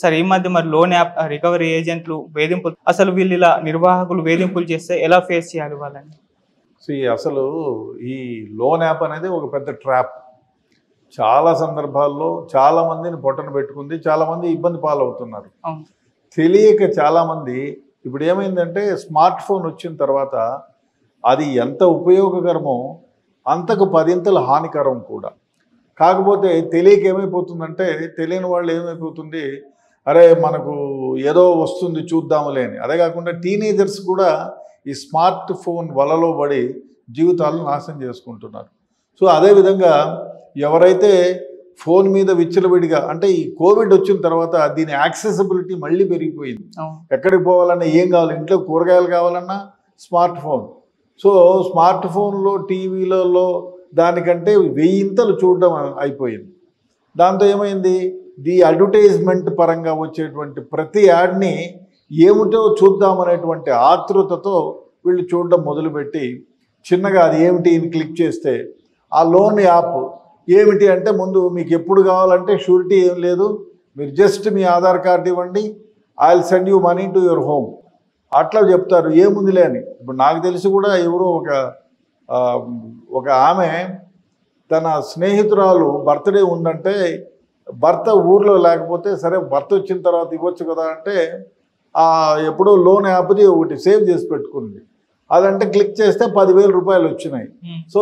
Sir ఈ మధ్య మరి లోన్ యాప్ రికవరీ ఏజెంట్లు వేధింపులు అసలు వీళ్ళు ఇలా నిర్వాహకులు వేధింపులు చేస్తే ఎలా ఫేస్ చేయాలి వాళ్ళని See, అసలు ఈ లోన్ యాప్ అనేది ఒక పెద్ద ట్రాప్ చాలా సందర్భాల్లో చాలా మందిని పొట్టన పెట్టుకుంది చాలా మంది ఇబ్బంది పాలవుతున్నారు అవును తెలియక చాలామంది ఇప్పుడు ఏమైందంటే స్మార్ట్ ఫోన్ వచ్చిన తర్వాత అది ఎంత ఉపయోగకరమో అంతకు పదింతలు హానికరం కూడా కాకపోతే తెలియక ఏమైపోతుందంటే తెలియని వాళ్ళు ఏమైపోతుంది అరే మనకు ఏదో వస్తుంది చూద్దాములే అని అదే కాకుండా టీనేజర్స్ కూడా ఈ స్మార్ట్ ఫోన్ వలలో పడి జీవితాలను నాశనం చేసుకుంటున్నారు సో అదేవిధంగా ఎవరైతే ఫోన్ మీద విచ్చలవిడిగా అంటే ఈ కోవిడ్ వచ్చిన తర్వాత దీని యాక్సెసిబిలిటీ మళ్ళీ పెరిగిపోయింది అవును ఎక్కడికి పోవాలన్నా ఏం కావాలి ఇంట్లో కూరగాయలు కావాలన్నా స్మార్ట్ ఫోన్ సో స్మార్ట్ ఫోన్లో టీవీలలో దానికంటే వెయ్యింతలు చూడడం అయిపోయింది దాంతో ఏమైంది ది అడ్వర్టైజ్మెంట్ పరంగా వచ్చేటువంటి ప్రతి యాడ్ని ఏమిటో చూద్దామనేటువంటి ఆతృతతో వీళ్ళు చూడడం మొదలుపెట్టి చిన్నగా అది ఏమిటి అని క్లిక్ చేస్తే ఆ లోన్ యాప్ ఏమిటి అంటే ముందు మీకు ఎప్పుడు కావాలంటే షూరిటీ ఏం లేదు మీరు జస్ట్ మీ ఆధార్ కార్డు ఇవ్వండి I will send you money to your home అట్లా చెప్తారు ఏముందిలే అని ఇప్పుడు నాకు తెలిసి కూడా ఎవరో ఒక ఆ, ఒక ఆమె తన స్నేహితురాలు బర్త్డే ఉందంటే భర్త ఊర్లో లేకపోతే సరే భర్త వచ్చిన తర్వాత ఇవ్వచ్చు కదా అంటే ఆ ఎప్పుడో లోన్ యాప్ది ఒకటి సేవ్ చేసి పెట్టుకుంది అదంటే క్లిక్ చేస్తే పదివేల రూపాయలు వచ్చినాయి ఉమ్. సో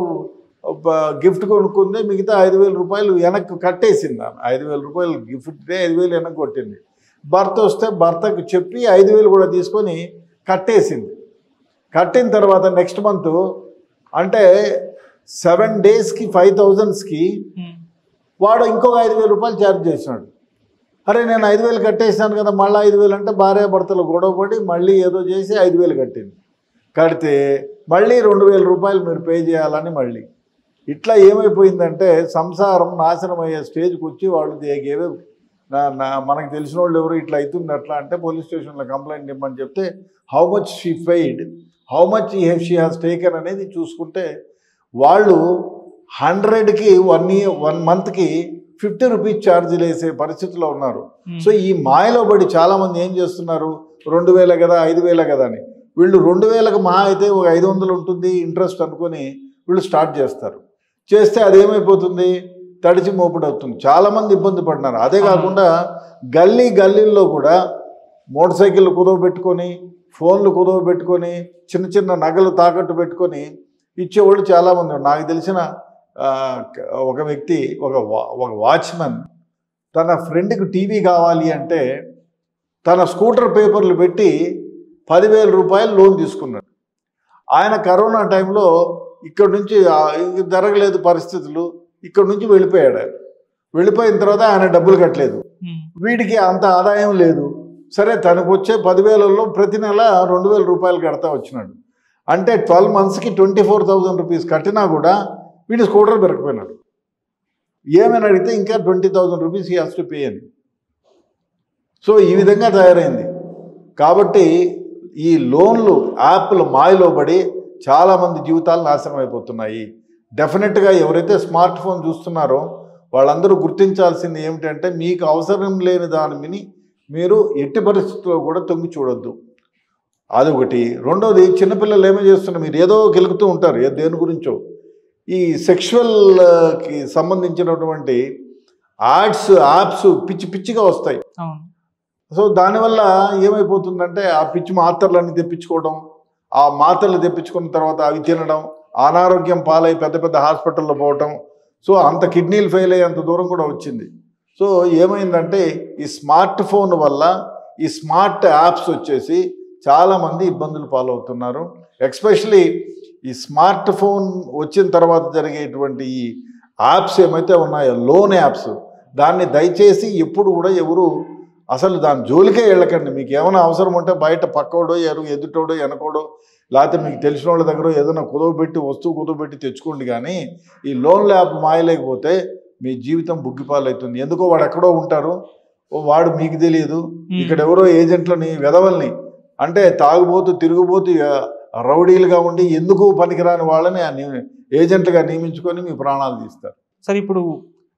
గిఫ్ట్ కొనుక్కుంది మిగతా ఐదు వేల రూపాయలు వెనక్కి కట్టేసింది ఆమె ఐదు వేల రూపాయలు గిఫ్ట్ ఐదు వేలు వెనక్కి కొట్టింది భర్త వస్తే భర్తకు చెప్పి ఐదు వేలు కూడా తీసుకొని కట్టేసింది కట్టిన తర్వాత నెక్స్ట్ మంత్ అంటే సెవెన్ డేస్కి ఫైవ్ థౌజండ్స్కి ఉమ్. వాడు ఇంకొక ఐదు వేల రూపాయలు ఛార్జ్ చేసినాడు అరే నేను ఐదు వేలు కట్టేసాను కదా మళ్ళీ ఐదు వేలు అంటే భార్య భర్తలు గొడవపడి మళ్ళీ ఏదో చేసి ఐదు వేలు కట్టింది కడితే మళ్ళీ రెండు వేల రూపాయలు మీరు పే చేయాలని మళ్ళీ ఇట్లా ఏమైపోయిందంటే సంసారం నాశనం అయ్యే స్టేజ్కి వచ్చి వాళ్ళు ఏవే నా నా మనకు తెలిసిన వాళ్ళు ఎవరు ఇట్లా అవుతుంది అట్లా అంటే పోలీస్ స్టేషన్లో కంప్లైంట్ ఇవ్వమని చెప్తే how much she paid how much ఈ షీ హాస్ టేకెన్ అనేది చూసుకుంటే వాళ్ళు హండ్రెడ్కి వన్ ఇయర్ వన్ మంత్కి ఫిఫ్టీ రూపీస్ ఛార్జీలు వేసే పరిస్థితిలో ఉన్నారు ఉమ్. సో ఈ మాయలో పడి చాలామంది ఏం చేస్తున్నారు రెండు వేల కదా ఐదు వేల కదా అని వీళ్ళు రెండు వేలకు మహా అయితే ఒక ఐదు వందలు ఉంటుంది ఇంట్రెస్ట్ అనుకొని వీళ్ళు స్టార్ట్ చేస్తారు చేస్తే అదేమైపోతుంది తడిచి మోపుడు అవుతుంది చాలామంది ఇబ్బంది పడినారు అదే కాకుండా గల్లీ గల్లీల్లో కూడా మోటార్ సైకిళ్ళు కుదవ పెట్టుకొని ఫోన్లు కుదవ పెట్టుకొని చిన్న చిన్న నగలు తాకట్టు పెట్టుకొని ఇచ్చేవాళ్ళు చాలామంది ఉన్నారు. నాకు తెలిసిన ఆ, ఒక వ్యక్తి ఒక వా- ఒక వాచ్మెన్ తన ఫ్రెండ్కి టీవీ కావాలి అంటే తన స్కూటర్ పేపర్లు పెట్టి పదివేల రూపాయలు లోన్ తీసుకున్నాడు ఆయన కరోనా టైంలో ఇక్కడ నుంచి ఆ, ఇంక జరగలేదు పరిస్థితులు ఇక్కడ నుంచి వెళ్ళిపోయాడు ఆయన వెళ్ళిపోయిన తర్వాత ఆయన డబ్బులు కట్టలేదు ఉమ్. వీడికి అంత ఆదాయం లేదు సరే తనకు వచ్చే పదివేలలో ప్రతి నెల రెండు వేల రూపాయలు కడతా వచ్చినాడు అంటే ట్వెల్వ్ మంత్స్కి ట్వంటీ ఫోర్ థౌజండ్ రూపీస్ కట్టినా కూడా వీడి స్కూటర్ పెరకపోయినాడు ఏమని అడిగితే ఇంకా twenty thousand rupees he has to pay అని సో ఈ విధంగా తయారైంది కాబట్టి ఈ లోన్లు యాప్ల మాయలో పడి చాలామంది జీవితాలు నాశనం అయిపోతున్నాయి డెఫినెట్గా ఎవరైతే స్మార్ట్ ఫోన్ చూస్తున్నారో వాళ్ళందరూ గుర్తించాల్సింది ఏమిటంటే మీకు అవసరం లేని దానిని మీరు ఎట్టి పరిస్థితుల్లో కూడా తొంగి చూడొద్దు అదొకటి రెండోది చిన్నపిల్లలు ఏమో చేస్తున్నారు మీరు ఏదో గెలుగుతూ ఉంటారు ఏ దేని గురించో ఈ సెక్షువల్కి సంబంధించినటువంటి యాడ్స్ యాప్స్ పిచ్చి పిచ్చిగా వస్తాయి అవును సో దానివల్ల ఏమైపోతుందంటే ఆ పిచ్చి మాత్రలన్నీ తెప్పించుకోవడం ఆ మాత్రలు తెప్పించుకున్న తర్వాత అవి తినడం అనారోగ్యం పాలై పెద్ద పెద్ద హాస్పిటల్లో పోవటం సో అంత కిడ్నీలు ఫెయిల్ అయ్యేంత దూరం కూడా వచ్చింది సో ఏమైందంటే ఈ స్మార్ట్ ఫోన్ వల్ల ఈ స్మార్ట్ యాప్స్ వచ్చేసి చాలామంది ఇబ్బందులు పాలవుతున్నారు ఎక్స్పెషలీ ఈ స్మార్ట్ ఫోన్ వచ్చిన తర్వాత జరిగేటువంటి ఈ యాప్స్ ఏమైతే ఉన్నాయో లోన్ యాప్స్ దాన్ని దయచేసి ఎప్పుడు కూడా ఎవరు అసలు దాని జోలికే వెళ్ళకండి మీకు ఏమైనా అవసరం ఉంటే బయట పక్కోడో ఎరు ఎదుటోడో వెనకోడో లేకపోతే మీకు తెలిసిన వాళ్ళ దగ్గర ఏదైనా కుదవబెట్టి వస్తువు కుదవబెట్టి తెచ్చుకోండి కానీ ఈ లోన్ యాప్ మాయలేకపోతే మీ జీవితం బుగ్గిపాలవుతుంది ఎందుకో వాడు ఎక్కడో ఉంటారు ఓ వాడు మీకు తెలియదు ఇక్కడ ఎవరో ఏజెంట్లని వెదవల్ని అంటే తాగుబోతూ తిరుగుబోతూ ఆ, రౌడీలుగా ఉండి ఎందుకు పనికిరాని వాళ్ళని ఆ ని- ఏజెంట్గా నియమించుకొని మీ ప్రాణాలు తీస్తారు సార్ ఇప్పుడు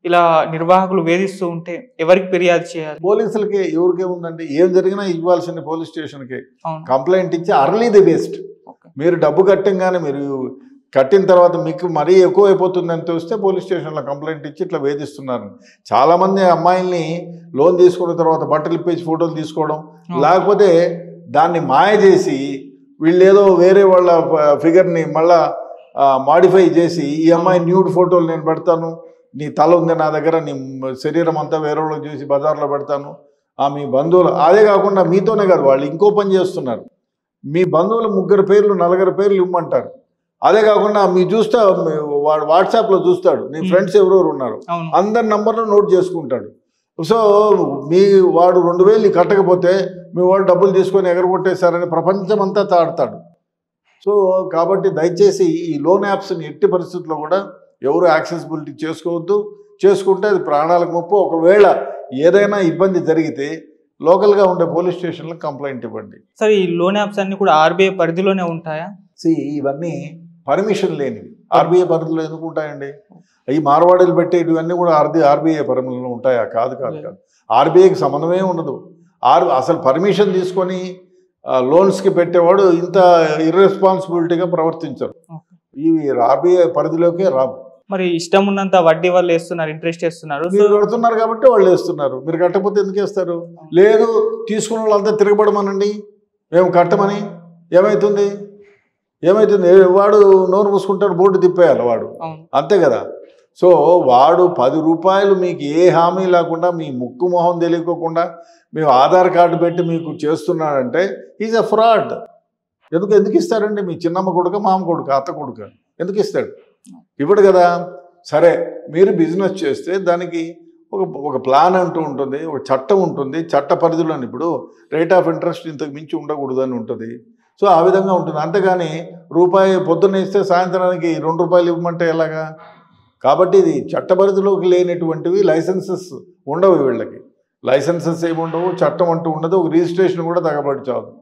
ఇలా నిర్వాహకులు వేధిస్తూ ఉంటే ఎవరికి ఫిర్యాదు చేయాలి పోలీసులకి ఎవరికేముందండి ఏం జరిగినా ఇవ్వాల్సింది పోలీస్ స్టేషన్కి అవును కంప్లైంట్ ఇచ్చి అర్లీ ది బెస్ట్ ఓకే మీరు డబ్బు కట్టంగానే మీరు కట్టిన తర్వాత మీకు మరీ ఎక్కువ అయిపోతుందని తెలిస్తే పోలీస్ స్టేషన్లో కంప్లైంట్ ఇచ్చి ఇట్లా వేధిస్తున్నారు చాలామంది అమ్మాయిల్ని లోన్ తీసుకున్న తర్వాత బట్టలు ఇప్పేసి ఫోటోలు తీసుకోవడం లేకపోతే దాన్ని మాయ చేసి వీళ్ళు ఏదో వేరే వాళ్ళ ఫిగర్ని మళ్ళా మాడిఫై చేసి ఈ అమ్మాయి న్యూడ్ ఫోటోలు నేను పెడతాను నీ తల ఉంది నా దగ్గర నీ శరీరం అంతా వేరే వాళ్ళకి చూసి బజార్లో పెడతాను ఆ మీ బంధువులు అదే కాకుండా మీతోనే కాదు వాళ్ళు ఇంకో పని చేస్తున్నారు మీ బంధువులు ముగ్గురు పేర్లు నలుగురు పేర్లు ఇవ్వమంటారు అదే కాకుండా మీ చూస్తే మీ- వాడు వాట్సాప్లో చూస్తాడు నీ Hmm. ఫ్రెండ్స్ ఎవరెవరు ఉన్నారు అవును అందరి నంబర్లు నోట్ చేసుకుంటాడు సో మీ వాడు రెండు వేలు కట్టకపోతే మీ వాడు డబ్బులు తీసుకొని ఎగరగొట్టేశారని ప్రపంచం అంతా తాడతాడు సో కాబట్టి దయచేసి ఈ లోన్ యాప్స్ని ఎట్టి పరిస్థితుల్లో కూడా ఎవరు యాక్సెసిబిలిటీ చేసుకోవద్దు చేసుకుంటే అది ప్రాణాలకు ముప్పు ఒకవేళ ఏదైనా ఇబ్బంది జరిగితే లోకల్గా ఉండే పోలీస్ స్టేషన్లో కంప్లైంట్ ఇవ్వండి సార్ ఈ లోన్ యాప్స్ అన్ని కూడా ఆర్బీఐ పరిధిలోనే ఉంటాయా సి ఇవన్నీ పర్మిషన్ లేనివి ఆర్బీఐ పరిధిలో ఎందుకు ఉంటాయండి ఈ మార్వాడీలు పెట్టే ఇవన్నీ కూడా ఆర్బీ ఆర్బీఐ పరిధిలో ఉంటాయా కాదు కాదు కాదు ఆర్బీఐకి సంబంధమే ఉండదు ఆర్ అసలు పర్మిషన్ తీసుకొని లోన్స్కి పెట్టేవాడు ఇంత ఇర్రెస్పాన్సిబిలిటీగా ప్రవర్తించరు ఓకే. ఇవి ఆర్బీఐ పరిధిలోకే రావు మరి ఇష్టం ఉన్నంత వడ్డీ వాళ్ళు వేస్తున్నారు ఇంట్రెస్ట్ వేస్తున్నారు సో మీరు కడుతున్నారు కాబట్టి వాళ్ళు వేస్తున్నారు మీరు కట్టకపోతే ఎందుకు వేస్తారు లేదు తీసుకున్న వాళ్ళంతా తిరగబడమనండి మేము కట్టమని ఏమవుతుంది ఏమవుతుంది ఏ- వాడు నోరు మూసుకుంటాడు బోర్డు తిప్పేయాలి వాడు అవును అంతే కదా సో వాడు పది రూపాయలు మీకు ఏ హామీ లేకుండా మీ ముక్కు మొహం తెలియకోకుండా మేము ఆధార్ కార్డు పెట్టి మీకు చేస్తున్నాడంటే ఈజ్ అ ఫ్రాడ్ ఎందుకు ఎందుకు ఇస్తారండి మీ చిన్నమ్మ కొడుక మామ కొడుక అత్త కొడుక ఎందుకు ఇస్తాడు ఇవ్వడు కదా సరే మీరు బిజినెస్ చేస్తే దానికి ఒక ఒక ప్లాన్ అంటూ ఉంటుంది ఒక చట్టం ఉంటుంది చట్ట పరిధిలో ఇప్పుడు రేట్ ఆఫ్ ఇంట్రెస్ట్ ఇంతకు మించి ఉండకూడదు అని ఉంటుంది సో ఆ విధంగా ఉంటుంది అంతేగాని రూపాయి పొద్దున్న ఇస్తే సాయంత్రానికి రెండు రూపాయలు ఇవ్వమంటే ఎలాగా కాబట్టి ఇది చట్ట పరిధిలోకి లేనటువంటివి లైసెన్సెస్ ఉండవు వీళ్ళకి లైసెన్సెస్ ఏమి ఉండవు చట్టం అంటూ ఉండదు ఒక రిజిస్ట్రేషన్ కూడా తగబడి చావదు